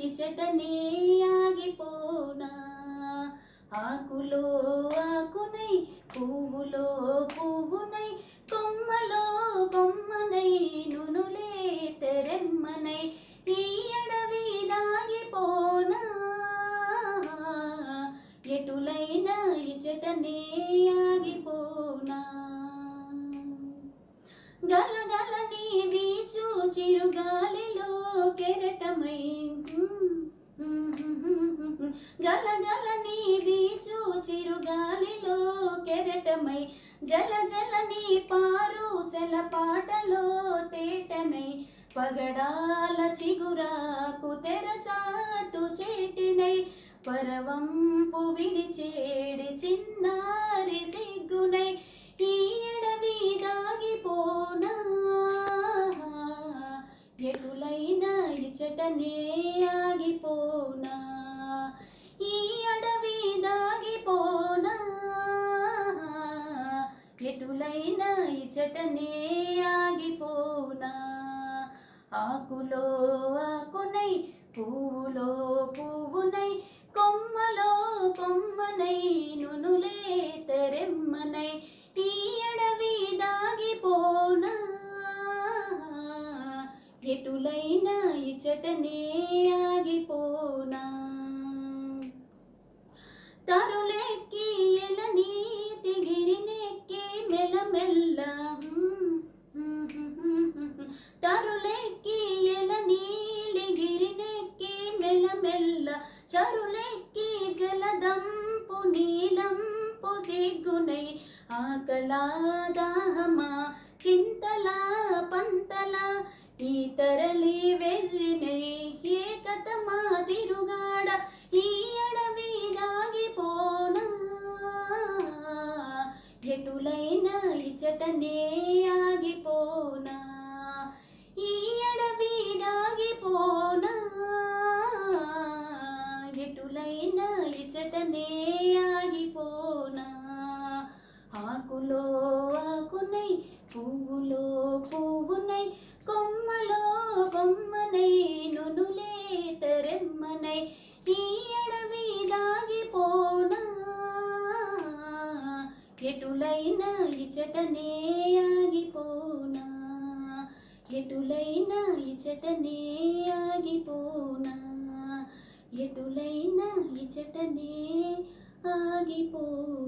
ఇచటనే ఆగిపోనా ఆకులో ఆకునై పువ్వులో పువ్వునై కొమ్మలో కొమ్మనై నునులే తెరెమ్మనై ఈ అడవి దాగిపోనా ఎటులైనా ఇచటనే ఆగిపోనా గలగల నీ వీచు చిరుగాలిలో కెరటమై గలగల నీ వీచు చిరుగాలిలో కెరటమై జల జల నీ పారు సెల పాటలో తేటనై పగడాల చిగురాకు తెరచాటు చేటినై పరవంపు విడిచేడి చిన్నారి సిగ్గునై ఈ ఎడవి దాగిపోనా ఎటులైనా ఇచటనే ఆగిపోనా ఈ అడవి దాగిపోనా ఎటులైనా ఇచటనే ఆగిపోనా ఆకులో ఆకునై పువ్వులో పువ్వునై కొమ్మలో కొమ్మనై నునులే తెరెమ్మనై ఈ అడవి దాగిపోనా ఎటులైనా ఇచటనే ఆగిపోనా తరులెక్కి ఎలని తిగిరినెక్కి మెల్లమెల్ల తరులెక్కి ఎలనీలి గిరినెక్కి మెల్లమెల్ల చరులెక్కి జలదంపు నీలంపు సిగ్గునై ఆకలాదాహమా చింతలా పంతల ఈ తరలి వెర్రినై ఏకతమా తిరుగాడ ఈ అడవి దాగిపోనా ఎటులైనా ఇచటనే ఆగిపోనా ఈ అడవి దాగిపోనా ఎటులైనా ఇచటనే ఆగిపోనా ఆకులో ఆకునై పువ్వులో పువ్వునై కొమ్మలో కొమ్మనై నునులే తెరెమ్మనై ఈ అడవి దాగిపోనా ఎటులైనా ఇచటనే ఆగిపోనా ఎటులైనా ఇచటనే ఆగిపోనా ఎటులైనా ఇచటనే ఆగిపోనా